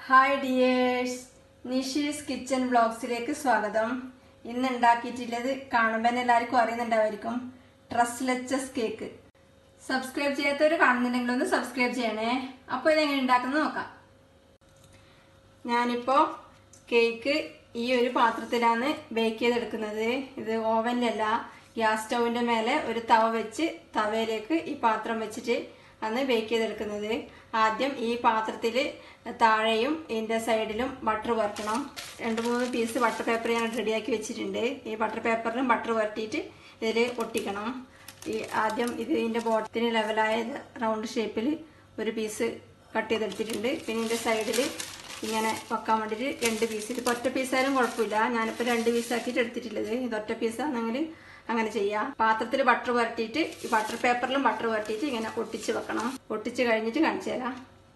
hi dears Nishi's kitchen വ്ളോഗ്സിലേക്ക് സ്വാഗതം ഇന്ന് ഉണ്ടാക്കിയിട്ടുള്ളത് കാണുമ്പോൾ എല്ലാവർക്കും അറിയുന്നുണ്ടാവായിരിക്കും ട്രസ്ലെച്ചസ് കേക്ക് സബ്സ്ക്രൈബ് ചെയ്യാത്തവർ കാണുന്നുണ്ടെങ്കിൽ ഒന്ന് സബ്സ്ക്രൈബ് ചെയ്യണേ അപ്പോൾ ഇതെങ്ങനെ ഉണ്ടാക്കുന്നത് നോക്കാം ഞാനിപ്പോൾ കേക്ക് ഈ ഒരു പാത്രത്തിലാണ് ബേക്ക് ചെയ്തെടുക്കുന്നത് ഇത് ഓവനിലല്ല ഗ്യാസ് സ്റ്റൗവിൻ്റെ മേലെ ഒരു തവ വെച്ച് തവയിലേക്ക് ഈ പാത്രം വെച്ചിട്ട് ആണ് ബേക്ക് ചെയ്തെടുക്കുന്നത് ആദ്യം ഈ പാത്രത്തിൽ താഴെയും ഇതിൻ്റെ സൈഡിലും ബട്ടർ വരട്ടണം രണ്ട് മൂന്ന് പീസ് ബട്ടർ പേപ്പർ ഞാൻ റെഡിയാക്കി വെച്ചിട്ടുണ്ട് ഈ ബട്ടർ പേപ്പറിലും ബട്ടർ വരട്ടിയിട്ട് ഇതിൽ ഒട്ടിക്കണം ഈ ആദ്യം ഇത് ഇതിൻ്റെ ബോട്ടത്തിന് ലെവലായ റൗണ്ട് ഷേപ്പിൽ ഒരു പീസ് കട്ട് ചെയ്തെടുത്തിട്ടുണ്ട് പിന്നെ ഇതിൻ്റെ സൈഡിൽ ഇങ്ങനെ വെക്കാൻ വേണ്ടിയിട്ട് രണ്ട് പീസ് ഇതിപ്പോൾ ഒറ്റ പീസായാലും കുഴപ്പമില്ല ഞാനിപ്പോൾ രണ്ട് പീസാക്കിയിട്ട് എടുത്തിട്ടുള്ളത് ഇത് ഒറ്റ പീസാണെങ്കിൽ അങ്ങനെ ചെയ്യാം പാത്രത്തിൽ ബട്ടർ പുരട്ടിയിട്ട് ഈ ബട്ടർ പേപ്പറിലും ബട്ടർ പുരട്ടിയിട്ട് ഇങ്ങനെ ഒട്ടിച്ച് വെക്കണം ഒട്ടിച്ച് കഴിഞ്ഞിട്ട് കാണിച്ചു തരാം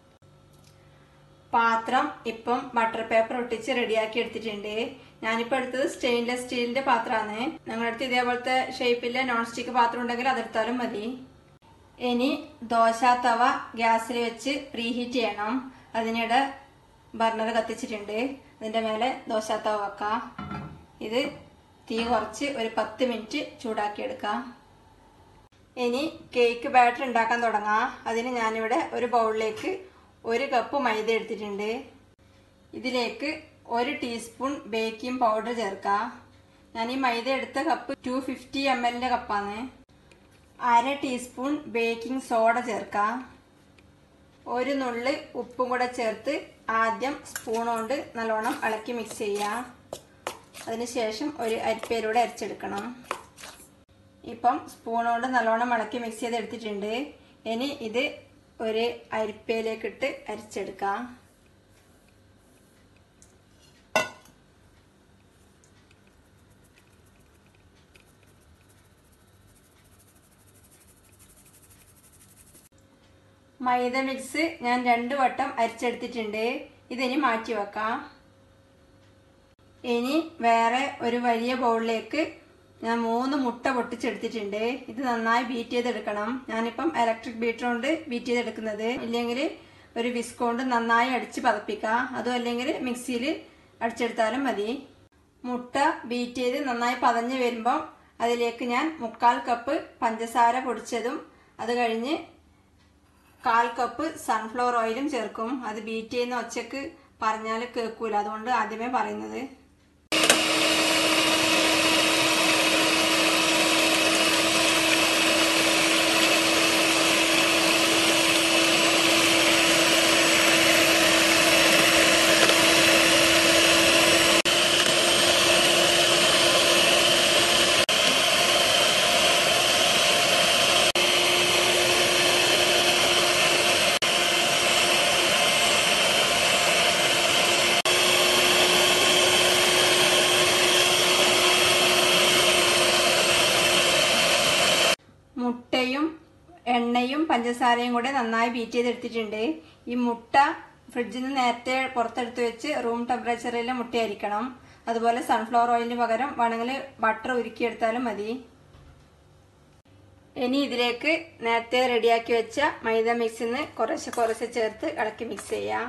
പാത്രം ഇപ്പം ബട്ടർ പേപ്പർ ഒട്ടിച്ച് റെഡിയാക്കി എടുത്തിട്ടുണ്ട് ഞാനിപ്പോൾ എടുത്തത് സ്റ്റെയിൻലെസ് സ്റ്റീലിന്റെ പാത്രമാണ് ഞങ്ങളുടെ അടുത്ത് ഇതേപോലത്തെ ഷേപ്പിലെ നോൺ സ്റ്റിക്ക് പാത്രം ഉണ്ടെങ്കിൽ അതെടുത്താലും മതി ഇനി ദോശ തവ ഗ്യാസിൽ വെച്ച് പ്രീഹീറ്റ് ചെയ്യണം അതിനിടെ ബർണർ കത്തിച്ചിട്ടുണ്ട് അതിന്റെ മേലെ ദോശ തവ വെക്കാം ഇത് തീ കുറച്ച് ഒരു പത്ത് മിനിറ്റ് ചൂടാക്കി എടുക്കാം ഇനി കേക്ക് ബാറ്റർ ഉണ്ടാക്കാൻ തുടങ്ങാം അതിന് ഞാനിവിടെ ഒരു ബൗളിലേക്ക് ഒരു കപ്പ് മൈദ എടുത്തിട്ടുണ്ട് ഇതിലേക്ക് ഒരു ടീസ്പൂൺ ബേക്കിംഗ് പൗഡർ ചേർക്കാം ഞാൻ ഈ മൈദ എടുത്ത കപ്പ് ടു ഫിഫ്റ്റി എം എല്ലിന്റെ കപ്പാണ് അര ടീസ്പൂൺ ബേക്കിംഗ് സോഡ ചേർക്കാം ഒരു നുള്ള് ഉപ്പും കൂടെ ചേർത്ത് ആദ്യം സ്പൂൺ കൊണ്ട് നല്ലോണം ഇളക്കി മിക്സ് ചെയ്യാം അതിനുശേഷം ഒരു അരിപ്പയിലൂടെ അരച്ചെടുക്കണം ഇപ്പം സ്പൂൺ കൊണ്ട് നല്ലോണം ഇളക്കി മിക്സ് ചെയ്ത് എടുത്തിട്ടുണ്ട് ഇനി ഇത് ഒരു അരിപ്പയിലേക്കിട്ട് അരിച്ചെടുക്കാം മൈദ മിക്സ് ഞാൻ രണ്ട് വട്ടം അരിച്ചെടുത്തിട്ടുണ്ട് ഇതിനി മാറ്റി വെക്കാം ഇനി വേറെ ഒരു വലിയ ബൗളിലേക്ക് ഞാൻ മൂന്ന് മുട്ട പൊട്ടിച്ചെടുത്തിട്ടുണ്ട് ഇത് നന്നായി ബീറ്റ് ചെയ്തെടുക്കണം ഞാനിപ്പം ഇലക്ട്രിക് ബീറ്റർ കൊണ്ട് ബീറ്റ് ചെയ്തെടുക്കുന്നത് ഇല്ലെങ്കിൽ ഒരു വിസ്ക് കൊണ്ട് നന്നായി അടിച്ച് പതപ്പിക്കാം അതും അല്ലെങ്കിൽ മിക്സിയിൽ അടിച്ചെടുത്താലും മതി മുട്ട ബീറ്റ് ചെയ്ത് നന്നായി പതഞ്ഞ് വരുമ്പം അതിലേക്ക് ഞാൻ മുക്കാൽ കപ്പ് പഞ്ചസാര പൊടിച്ചതും അത് കഴിഞ്ഞ് കാൽ കപ്പ് സൺഫ്ലവർ ഓയിലും ചേർക്കും അത് ബീറ്റ് ചെയ്യുന്ന ഒച്ചക്ക് പറഞ്ഞാൽ കേൾക്കൂല അതുകൊണ്ട് ആദ്യമേ പറയുന്നത് മുട്ടയും എണ്ണയും പഞ്ചസാരയും കൂടെ നന്നായി ബീറ്റ് ചെയ്തെടുത്തിട്ടുണ്ട് ഈ മുട്ട ഫ്രിഡ്ജിൽ നിന്ന് നേരത്തെ പുറത്തെടുത്ത് വെച്ച് റൂം ടെമ്പറേച്ചറിൽ മുട്ടയായിരിക്കണം അതുപോലെ സൺഫ്ലവർ ഓയിലിന് പകരം വേണമെങ്കിൽ ബട്ടർ ഉരുക്കിയെടുത്താലും മതി ഇനി ഇതിലേക്ക് നേരത്തെ റെഡിയാക്കി വെച്ച മൈദ മിക്സിന്ന് കുറച്ച് കുറച്ച് ചേർത്ത് ഇളക്കി മിക്സ് ചെയ്യാം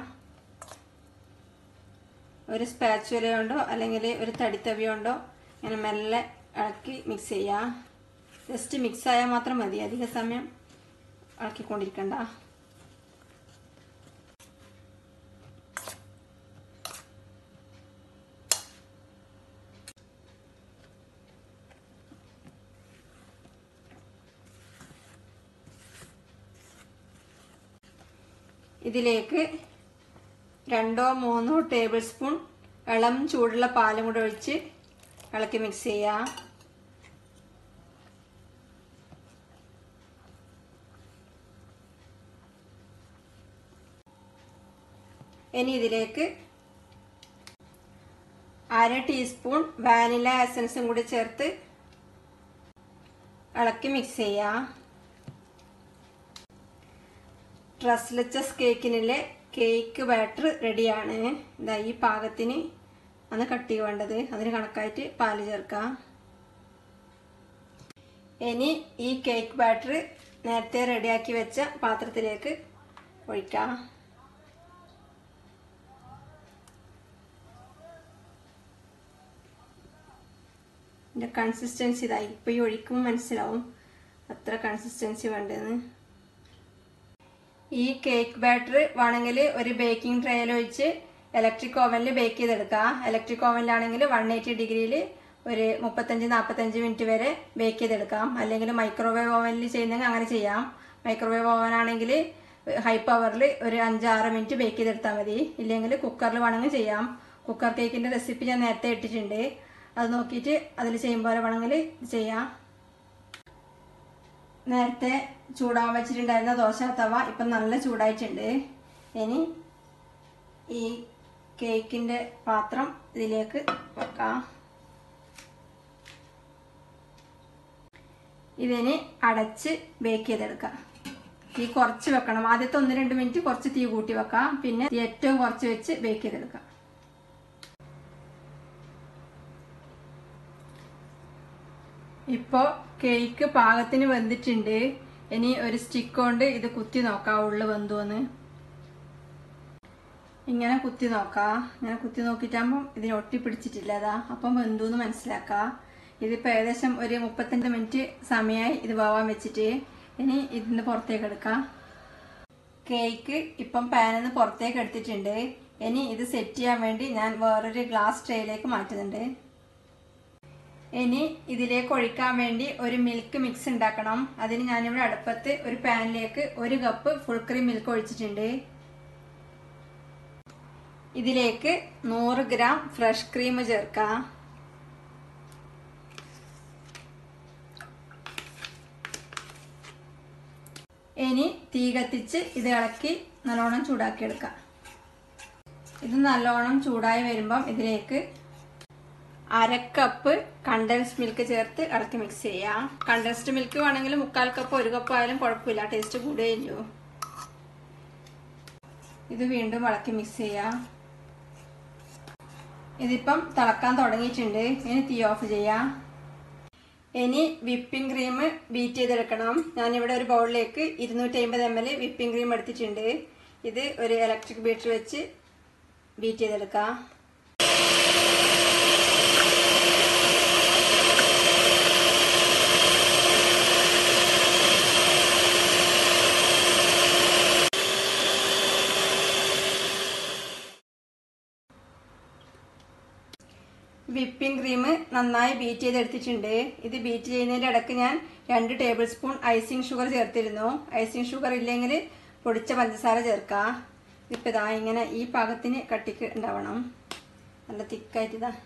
ഒരു സ്പാച്ചുല കൊണ്ടോ അല്ലെങ്കിൽ ഒരു തടിത്തവി കൊണ്ടോ ഇങ്ങനെ മെല്ലെ ഇളക്കി മിക്സ് ചെയ്യാം ജസ്റ്റ് മിക്സ് ആയാൽ മാത്രം മതി അധിക സമയം ഇളക്കിക്കൊണ്ടിരിക്കണ്ട ഇതിലേക്ക് രണ്ടോ മൂന്നോ ടേബിൾ സ്പൂൺ ഇളം ചൂടുള്ള പാലും കൂടെ ഒഴിച്ച് ഇളക്കി മിക്സ് ചെയ്യാം ഇനി ഇതിലേക്ക് അര ടീസ്പൂൺ വാനില എസൻസും കൂടി ചേർത്ത് ഇളക്കി മിക്സ് ചെയ്യാം ട്രസ്ലച്ചസ് കേക്കിനിലെ കേക്ക് ബാറ്റർ റെഡിയാണ് ഇതാ ഈ പാകത്തിന് ആണ് കട്ടി വേണ്ടത് അതിന് കണക്കായിട്ട് പാല് ചേർക്കാം ഇനി ഈ കേക്ക് ബാറ്റർ നേരത്തെ റെഡിയാക്കി വെച്ച പാത്രത്തിലേക്ക് ഒഴിക്കാം ഇതിൻ്റെ കൺസിസ്റ്റൻസി ഇതായി ഇപ്പോൾ ഈ ഒഴിക്കുമ്പോൾ മനസ്സിലാവും അത്ര കൺസിസ്റ്റൻസി വേണ്ടതെന്ന് ഈ കേക്ക് ബാറ്റർ വേണമെങ്കിൽ ഒരു ബേക്കിംഗ് ട്രേയിൽ ഒഴിച്ച് ഇലക്ട്രിക് ഓവനിൽ ബേക്ക് ചെയ്തെടുക്കാം ഇലക്ട്രിക് ഓവനിലാണെങ്കിൽ വൺ എയ്റ്റി ഡിഗ്രിയിൽ ഒരു മുപ്പത്തഞ്ച് നാൽപ്പത്തഞ്ച് മിനിറ്റ് വരെ ബേക്ക് ചെയ്തെടുക്കാം അല്ലെങ്കിൽ മൈക്രോവേവ് ഓവനിൽ ചെയ്യുന്നെങ്കിൽ അങ്ങനെ ചെയ്യാം മൈക്രോവേവ് ഓവൻ ആണെങ്കിൽ ഹൈ പവറിൽ ഒരു അഞ്ചാറ് മിനിറ്റ് ബേക്ക് ചെയ്തെടുത്താൽ മതി ഇല്ലെങ്കിൽ കുക്കറിൽ വേണമെങ്കിൽ ചെയ്യാം കുക്കർ കേക്കിൻ്റെ റെസിപ്പി ഞാൻ നേരത്തെ ഇട്ടിട്ടുണ്ട് അത് നോക്കിയിട്ട് അതിൽ ചെയ്യുമ്പോൾ വേണമെങ്കിൽ ചെയ്യാം നേരത്തെ ചൂടാൻ വെച്ചിട്ടുണ്ടായിരുന്ന ദോശ തവ ഇപ്പം നല്ല ചൂടായിട്ടുണ്ട് ഇനി ഈ കേക്കിൻ്റെ പാത്രം ഇതിലേക്ക് വെക്കാം ഇതിന് അടച്ച് ബേക്ക് ചെയ്തെടുക്കാം തീ കുറച്ച് വെക്കണം ആദ്യത്തെ ഒന്ന് രണ്ട് മിനിറ്റ് കുറച്ച് തീ കൂട്ടി വെക്കാം പിന്നെ തീ ഏറ്റവും കുറച്ച് വെച്ച് ബേക്ക് ചെയ്തെടുക്കാം ഇപ്പോൾ കേക്ക് പാകത്തിന് വെന്തിട്ടുണ്ട് ഇനി ഒരു സ്റ്റിക്ക് കൊണ്ട് ഇത് കുത്തി നോക്കാം ഉള്ളു വെന്തുവെന്ന് ഇങ്ങനെ കുത്തി നോക്കാം ഇങ്ങനെ കുത്തി നോക്കിയിട്ടാകുമ്പം ഇതിന് ഒട്ടി പിടിച്ചിട്ടില്ല അതാ അപ്പം വെന്തു എന്ന് മനസ്സിലാക്കാം ഇതിപ്പോൾ ഏകദേശം ഒരു മുപ്പത്തഞ്ച് മിനിറ്റ് സമയമായി ഇത് വേവാൻ വെച്ചിട്ട് ഇനി ഇതിന് പുറത്തേക്ക് എടുക്കാം കേക്ക് ഇപ്പം പാനിൽ നിന്ന് പുറത്തേക്ക് എടുത്തിട്ടുണ്ട് ഇനി ഇത് സെറ്റ് ചെയ്യാൻ വേണ്ടി ഞാൻ വേറൊരു ഗ്ലാസ് ട്രേയിലേക്ക് മാറ്റുന്നുണ്ട് ഇനി ഇതിലേക്ക് ഒഴിക്കാൻ വേണ്ടി ഒരു മിൽക്ക് മിക്സ് ഉണ്ടാക്കണം അതിന് ഞാനിവിടെ അടുപ്പത്ത് ഒരു പാനിലേക്ക് ഒരു കപ്പ് ഫുൾ ക്രീം മിൽക്ക് ഒഴിച്ചിട്ടുണ്ട് ഇതിലേക്ക് നൂറ് ഗ്രാം ഫ്രഷ് ക്രീം ചേർക്കാം ഇനി തീ കത്തിച്ച് ഇത് ഇളക്കി നല്ലോണം ചൂടാക്കി എടുക്കാം ഇത് നല്ലോണം ചൂടായി വരുമ്പം ഇതിലേക്ക് അരക്കപ്പ് കണ്ടൻസ്ഡ് മിൽക്ക് ചേർത്ത് ഇളക്കി മിക്സ് ചെയ്യാം കണ്ടൻസ്ഡ് മിൽക്ക് വേണമെങ്കിൽ മുക്കാൽ കപ്പ് ഒരു കപ്പ് ആയാലും കുഴപ്പമില്ല ടേസ്റ്റ് കൂടുകയില്ലോ ഇത് വീണ്ടും ഇളക്കി മിക്സ് ചെയ്യാം ഇതിപ്പം തിളക്കാൻ തുടങ്ങിയിട്ടുണ്ട് ഇനി തീ ഓഫ് ചെയ്യാം ഇനി വിപ്പിംഗ് ക്രീം ബീറ്റ് ചെയ്തെടുക്കണം ഞാനിവിടെ ഒരു ബൗളിലേക്ക് ഇരുന്നൂറ്റി അമ്പത് എം എൽ വിപ്പിംഗ് ക്രീം എടുത്തിട്ടുണ്ട് ഇത് ഒരു ഇലക്ട്രിക് ബീറ്റർ വെച്ച് ബീറ്റ് ചെയ്തെടുക്കാം വിപ്പിംഗ് ക്രീം നന്നായി ബീറ്റ് ചെയ്തെടുത്തിട്ടുണ്ട് ഇത് ബീറ്റ് ചെയ്യുന്നതിൻ്റെ ഇടയ്ക്ക് ഞാൻ രണ്ട് ടേബിൾ സ്പൂൺ ഐസിങ് ഷുഗർ ചേർത്തിരുന്നു ഐസിങ് ഷുഗർ ഇല്ലെങ്കിൽ പൊടിച്ച പഞ്ചസാര ചേർക്കാം ഇപ്പം ഇതാ ഇങ്ങനെ ഈ പാകത്തിന് കട്ടിക്ക് ഉണ്ടാവണം നല്ല തിക്കായിട്ട് ഇതാ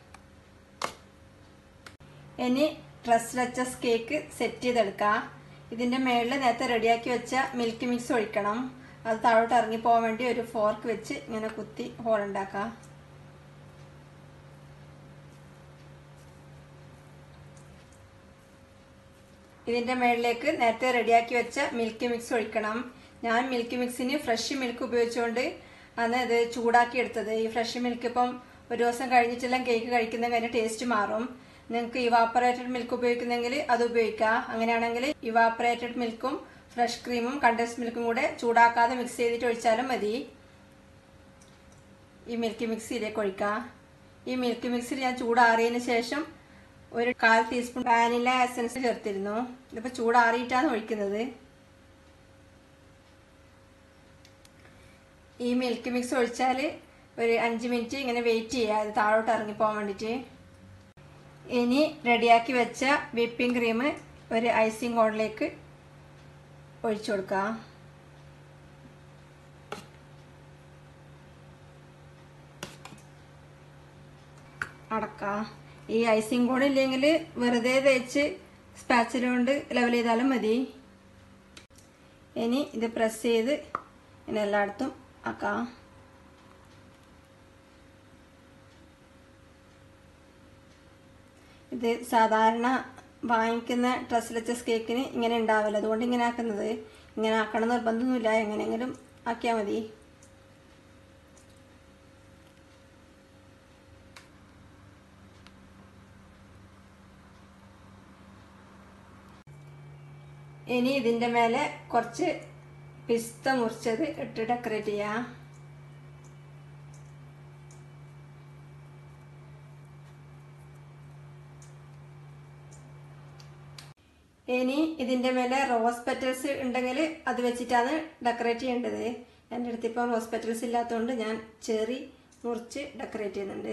ഇനി ഡ്രസ് ലച്ചസ് കേക്ക് സെറ്റ് ചെയ്തെടുക്കാം ഇതിൻ്റെ മേളിൽ നേരത്തെ റെഡിയാക്കി വെച്ച മിൽക്ക് മിക്സ് ഒഴിക്കണം അത് താഴോട്ട് ഇറങ്ങി പോകാൻ വേണ്ടി ഒരു ഫോർക്ക് വെച്ച് ഇങ്ങനെ കുത്തി ഹോൾ ഉണ്ടാക്കാം ഇതിൻ്റെ മുകളിലേക്ക് നേരത്തെ റെഡിയാക്കി വെച്ച മിൽക്ക് മിക്സ് ഒഴിക്കണം ഞാൻ മിൽക്ക് മിക്സിന് ഫ്രഷ് മിൽക്ക് ഉപയോഗിച്ചുകൊണ്ട് ആണ് ഇത് ചൂടാക്കി എടുത്തത് ഈ ഫ്രഷ് മിൽക്ക് ഇപ്പം ഒരു ദിവസം കഴിഞ്ഞിട്ടെല്ലാം കേക്ക് കഴിക്കുന്ന അതിൻ്റെ ടേസ്റ്റ് മാറും നിങ്ങൾക്ക് ഇവാപ്പറേറ്റഡ് മിൽക്ക് ഉപയോഗിക്കുന്നെങ്കിൽ അത് ഉപയോഗിക്കാം അങ്ങനെയാണെങ്കിൽ ഇവാപ്പറേറ്റഡ് മിൽക്കും ഫ്രഷ് ക്രീമും കണ്ടൻസ് മിൽക്കും കൂടെ ചൂടാക്കാതെ മിക്സ് ചെയ്തിട്ട് ഒഴിച്ചാലും മതി ഈ മിൽക്ക് മിക്സിയിലേക്ക് ഒഴിക്കാം ഈ മിൽക്ക് മിക്സിൽ ഞാൻ ചൂടാറിയതിന് ശേഷം ഒരു കാൽ ടീസ്പൂൺ വാനില എസൻസ് ചേർത്തിരുന്നു ഇതിപ്പോൾ ചൂടാറിയിട്ടാണ് ഒഴിക്കുന്നത് ഈ മിൽക്ക് മിക്സ് ഒഴിച്ചാൽ ഒരു അഞ്ച് മിനിറ്റ് ഇങ്ങനെ വെയിറ്റ് ചെയ്യുക അത് താഴോട്ട് ഇറങ്ങിപ്പോകാൻ വേണ്ടിയിട്ട് ഇനി റെഡിയാക്കി വെച്ച വിപ്പിംഗ് ക്രീം ഒരു ഐസിങ് കോണിലേക്ക് ഒഴിച്ചു കൊടുക്കാം അടക്കാം ഈ ഐസിങ് കോൺ ഇല്ലെങ്കിൽ വെറുതെ തേച്ച് സ്പാച്ചില കൊണ്ട് ലെവൽ ചെയ്താലും മതി ഇനി ഇത് പ്രസ് ചെയ്ത് ഇങ്ങനെ എല്ലായിടത്തും ആക്കാം ഇത് സാധാരണ വാങ്ങിക്കുന്ന ട്രസ്ലെച്ചസ് കേക്കിന് ഇങ്ങനെ ഉണ്ടാവില്ല അതുകൊണ്ട് ഇങ്ങനെ ആക്കുന്നത് ഇങ്ങനെ ആക്കണം നിർബന്ധമൊന്നുമില്ല എങ്ങനെയെങ്കിലും ആക്കിയാൽ മതി ഇനി ഇതിൻ്റെ മേലെ കുറച്ച് പിസ്ത മുറിച്ചത് ഇട്ട് ഡെക്കറേറ്റ് ചെയ്യാം ഇനി ഇതിന്റെ മേലെ റോസ് പെറ്റൽസ് ഉണ്ടെങ്കിൽ അത് വെച്ചിട്ടാണ് ഡെക്കറേറ്റ് ചെയ്യേണ്ടത് എൻ്റെ അടുത്ത് ഇപ്പം റോസ് പെറ്റൽസ് ഇല്ലാത്തതുകൊണ്ട് ഞാൻ ചെറി മുറിച്ച് ഡെക്കറേറ്റ് ചെയ്യുന്നുണ്ട്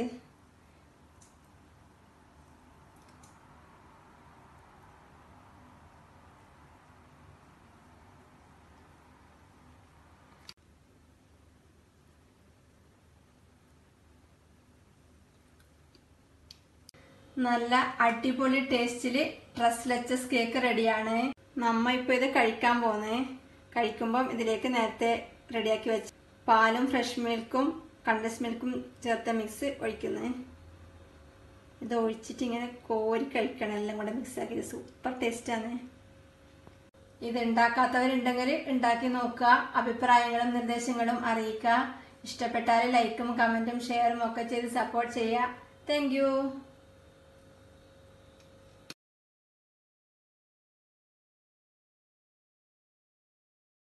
നല്ല അടിപൊളി ടേസ്റ്റില് ഡ്രസ് ലെച്ചസ് കേക്ക് റെഡിയാണ് നമ്മ ഇപ്പൊ ഇത് കഴിക്കാൻ പോന്നേ കഴിക്കുമ്പം ഇതിലേക്ക് നേരത്തെ റെഡിയാക്കി വെച്ച പാലും ഫ്രഷ് മിൽക്കും കണ്ടൻസ് മിൽക്കും ചേർത്ത മിക്സ് ഒഴിക്കുന്നത് ഇത് ഒഴിച്ചിട്ട് ഇങ്ങനെ കോരി കഴിക്കണം എല്ലാം കൂടെ മിക്സ് ആക്കി സൂപ്പർ ടേസ്റ്റാണ് ഇത് ഉണ്ടാക്കാത്തവരുണ്ടെങ്കിൽ ഉണ്ടാക്കി നോക്കുക അഭിപ്രായങ്ങളും നിർദ്ദേശങ്ങളും അറിയിക്കുക ഇഷ്ടപ്പെട്ടാൽ ലൈക്കും കമന്റും ഷെയറും ഒക്കെ ചെയ്ത് സപ്പോർട്ട് ചെയ്യുക താങ്ക്